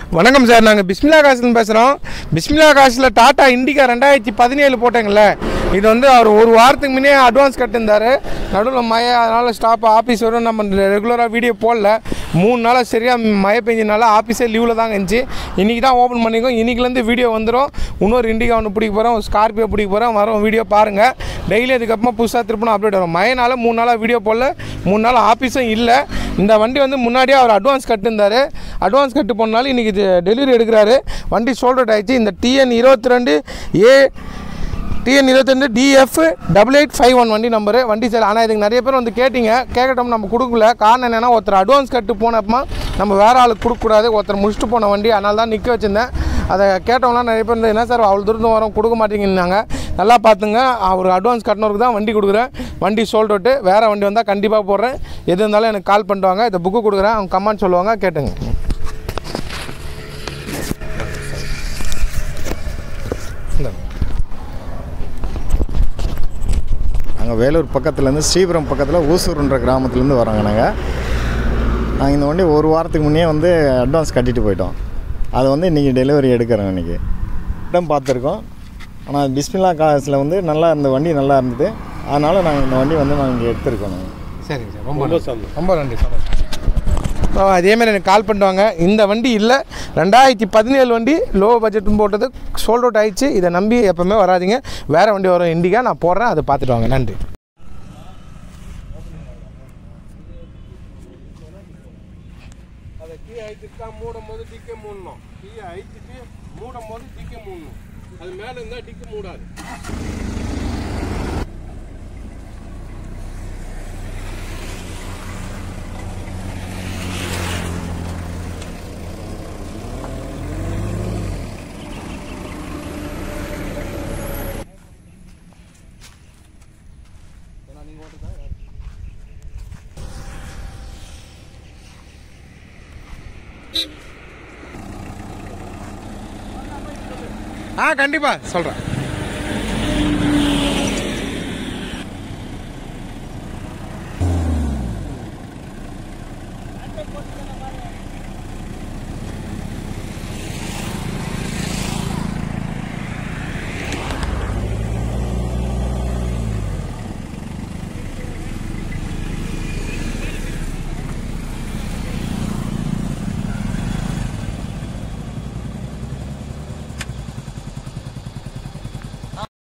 வணக்கம் சார் நாங்கள் பிஸ்மிலா காசுன்னு பேசுகிறோம் பிஸ்மிலா காசில் டாட்டா இண்டிகா ரெண்டாயிரத்தி பதினேழு போட்டேங்கல்ல இது வந்து அவர் ஒரு வாரத்துக்கு முன்னே அட்வான்ஸ் கட்டிருந்தார் நடுவில் மழை அதனால் ஸ்டாப் ஆஃபீஸ் வரும் நம்ம ரெகுலராக வீடியோ போடல மூணு நாளாக சரியாக மழை பெஞ்சனால ஆஃபீஸே லீவில் தாங்க இருந்துச்சு இன்றைக்கி தான் ஓப்பன் பண்ணிக்கோம் இன்றைக்கிலேருந்து வீடியோ வந்துடும் இன்னொரு இண்டிகா ஒன்று பிடிக்க போகிறோம் ஸ்கார்பியோ பிடிக்க போகிறோம் வரோம் வீடியோ பாருங்கள் டெய்லி அதுக்கப்புறமா புதுசாக திருப்பணும் அப்டேட் வரும் மழைனால மூணு நாளாக வீடியோ போடல மூணு நாள் ஆஃபீஸும் இல்லை இந்த வண்டி வந்து முன்னாடியே அவர் அட்வான்ஸ் கட்டிருந்தார் அட்வான்ஸ் கட்டு போனாலும் இன்றைக்கி டெலிவரி எடுக்கிறாரு வண்டி சோல்ட் ஆயிடுச்சு இந்த டிஎன் இருபத்தி ரெண்டு ஏ டிஎன் இருபத்தெண்டு T F double eight five one வண்டி நம்பரு வண்டி சார் ஆனால் இதுக்கு நிறைய பேர் வந்து கேட்டிங்க கேட்கட்டும் நம்ம கொடுக்கல காரணம் என்னென்னா ஒருத்தர் அட்வான்ஸ் கட்டு போனப்பமா நம்ம வேறு ஆளுக்கு கொடுக்கக்கூடாது ஒருத்தர் முடிச்சுட்டு போன வண்டி அதனால தான் நிற்க வச்சுருந்தேன் அதை கேட்டவங்களாம் நிறைய பேர் வந்து என்ன சார் அவ்வளோ தூரம் வரோம் கொடுக்க மாட்டேங்கன்னாங்க நல்லா பார்த்துங்க அவர் அட்வான்ஸ் கட்டினவருக்கு தான் வண்டி கொடுக்குறேன் வண்டி சோல்ட் அவுட்டு வேறு வண்டி வந்தால் கண்டிப்பாக போடுறேன் எது இருந்தாலும் எனக்கு கால் பண்ணிட்டு வாங்க இந்த புக்கு கொடுக்குறேன் அவங்க கமெண்ட் சொல்லுவாங்க கேட்டுங்க இந்தாங்க. நாங்கள் வேலூர் பக்கத்துலேருந்து ஸ்ரீபுரம் பக்கத்தில் ஊசூர்ன்ற கிராமத்துலேருந்து வரோங்க நாங்கள் நாங்கள் இந்த வண்டி ஒரு வாரத்துக்கு முன்னே வந்து அட்வான்ஸ் கட்டிட்டு போயிட்டோம் அது வந்து இன்றைக்கி டெலிவரி எடுக்கிறோம் இன்றைக்கி இடம் பார்த்துருக்கோம் ஆனால் பிஸ்மில்லா காசில் வந்து நல்லா இந்த வண்டி நல்லா இருந்தது அதனால் நாங்கள் இந்த வண்டி வந்து நாங்கள் இங்கே எடுத்திருக்கோம் நாங்கள் சரிங்க சார் ரொம்ப நன்றி ரொம்ப நன்றி சந்தோஷம் இப்போ அதேமாதிரி எனக்கு கால் பண்ணுவாங்க இந்த வண்டி இல்லை ரெண்டாயிரத்தி பதினேழு வண்டி லோ பட்ஜெட்னு போட்டது சோல்ட் அவுட் ஆயிடுச்சு இதை நம்பி எப்போவுமே வராதீங்க வேறு வண்டி வரும் இண்டிகா நான் போடுறேன் அதை பார்த்துட்டு வாங்க நன்றி அதை கீ அழிச்சிட்டா மூடும் போது டிக்கே மூடணும் கீ அழிச்சிட்டு மூடும் போது டிக்கே மூடணும் அது மேலே இருந்தால் டிக்கு மூடாது ஆ கண்டிப்பாக சொல்கிறேன்